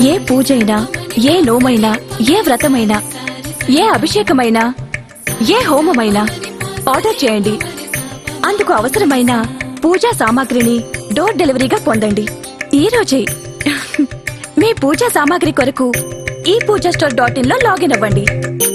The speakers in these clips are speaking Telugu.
ఏ పూజైనా ఏ నోమైనా ఏ వ్రతమైనా ఏ అభిషేకమైనా ఏ హోమమైనా ఆర్డర్ చేయండి అందుకు అవసరమైన పూజా సామాగ్రిని డోర్ డెలివరీగా పొందండి ఈ రోజే మీ పూజా సామాగ్రి కొరకు ఈ పూజా స్టోర్ డాట్ ఇన్ లో లాగిన్ అవ్వండి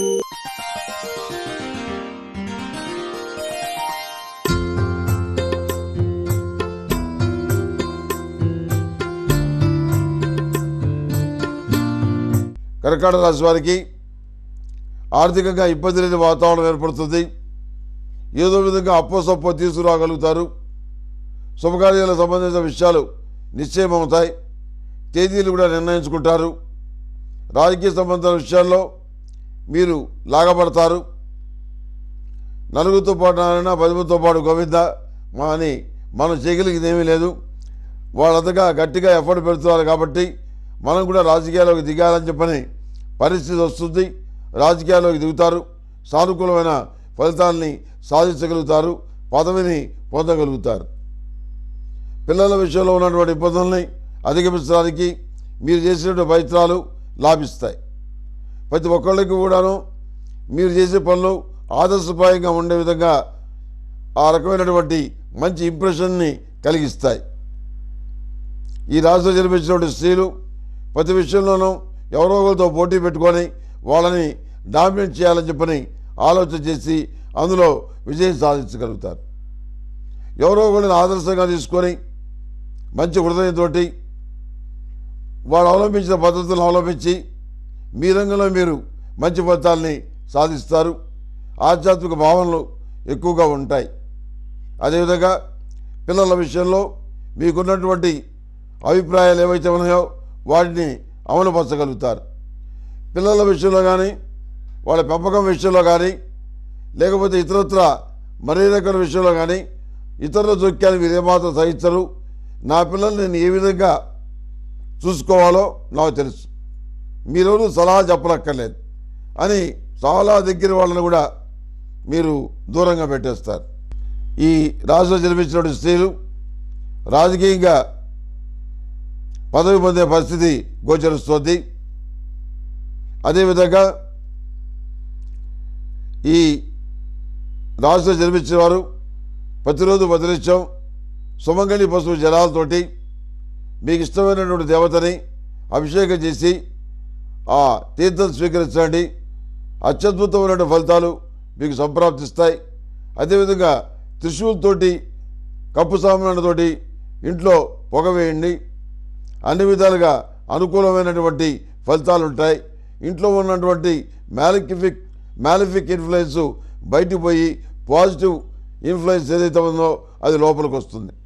కర్కాటక రాశి వారికి ఆర్థికంగా ఇబ్బంది లేని వాతావరణం ఏర్పడుతుంది ఏదో విధంగా అప్పో సప్పో తీసుకురాగలుగుతారు శుభకార్యాలకు సంబంధించిన విషయాలు నిశ్చయమవుతాయి తేదీలు కూడా నిర్ణయించుకుంటారు రాజకీయ సంబంధించిన విషయాల్లో మీరు లాగబడతారు నలుగురితో పాటు నారాయణ పదిమందితో పాటు గోవింద మా అని మనం చేయగలిగింది ఏమీ లేదు వాళ్ళంతగా గట్టిగా ఎఫర్ట్ పెడుతున్నారు కాబట్టి మనం కూడా రాజకీయాల్లోకి దిగాలని చెప్పని పరిస్థితి వస్తుంది రాజకీయాల్లోకి దిగుతారు సానుకూలమైన ఫలితాలని సాధించగలుగుతారు పదవిని పొందగలుగుతారు పిల్లల విషయంలో ఉన్నటువంటి ఇబ్బందుల్ని అధిగమించడానికి మీరు చేసినటువంటి ప్రయత్నాలు లాభిస్తాయి ప్రతి ఒక్కళ్ళకి కూడాను మీరు చేసే పనులు ఆదర్శప్రాయంగా ఉండే విధంగా ఆ రకమైనటువంటి మంచి ఇంప్రెషన్ని కలిగిస్తాయి ఈ రాష్ట్రంలో జన్మించినటువంటి స్త్రీలు ప్రతి విషయంలోనూ ఎవరో ఒకరితో పోటీ పెట్టుకొని వాళ్ళని డామినేట్ చేయాలని చెప్పని ఆలోచన చేసి అందులో విజయం సాధించగలుగుతారు ఎవరో ఒకరిని ఆదర్శంగా తీసుకొని మంచి హృదయంతో వాళ్ళు అవలంబించిన పద్ధతులను అవలంబించి మీ రంగంలో మీరు మంచి ఫలితాలని సాధిస్తారు ఆధ్యాత్మిక భావనలు ఎక్కువగా ఉంటాయి అదేవిధంగా పిల్లల విషయంలో మీకున్నటువంటి అభిప్రాయాలు ఏవైతే ఉన్నాయో వాటిని అమలుపరచగలుగుతారు పిల్లల విషయంలో కానీ వాళ్ళ పెంపకం విషయంలో కానీ లేకపోతే ఇతరత్ర మరే రకాల విషయంలో కానీ ఇతరుల జోక్యాన్ని మీరు ఏమాత్రం సహించరు నా పిల్లల్ని నేను ఏ విధంగా చూసుకోవాలో నాకు తెలుసు మీరెవరు సలహా చెప్పనక్కర్లేదు అని చాలా దగ్గర వాళ్ళని కూడా మీరు దూరంగా పెట్టేస్తారు ఈ రాజులో జన్మించినటువంటి స్త్రీలు రాజకీయంగా పదవి పొందే పరిస్థితి గోచరిస్తోంది అదేవిధంగా ఈ రాజులో జన్మించిన వారు ప్రతిరోజు బదిలించాం సుమంగళి పశువు జలాలతోటి మీకు ఇష్టమైనటువంటి దేవతని అభిషేకం చేసి ఆ తీర్థం స్వీకరించండి అత్యద్భుతమైన ఫలితాలు మీకు సంప్రాప్తిస్తాయి అదేవిధంగా త్రిశూలతోటి కప్పు సామాన్లతోటి ఇంట్లో పొగ వేయండి అన్ని విధాలుగా అనుకూలమైనటువంటి ఫలితాలు ఉంటాయి ఇంట్లో ఉన్నటువంటి మ్యాలిఫిక్ మ్యాలిఫిక్ ఇన్ఫ్లుయెన్స్ బయటికి పోయి పాజిటివ్ ఇన్ఫ్లుయెన్స్ ఏదైతే ఉందో అది లోపలికి వస్తుంది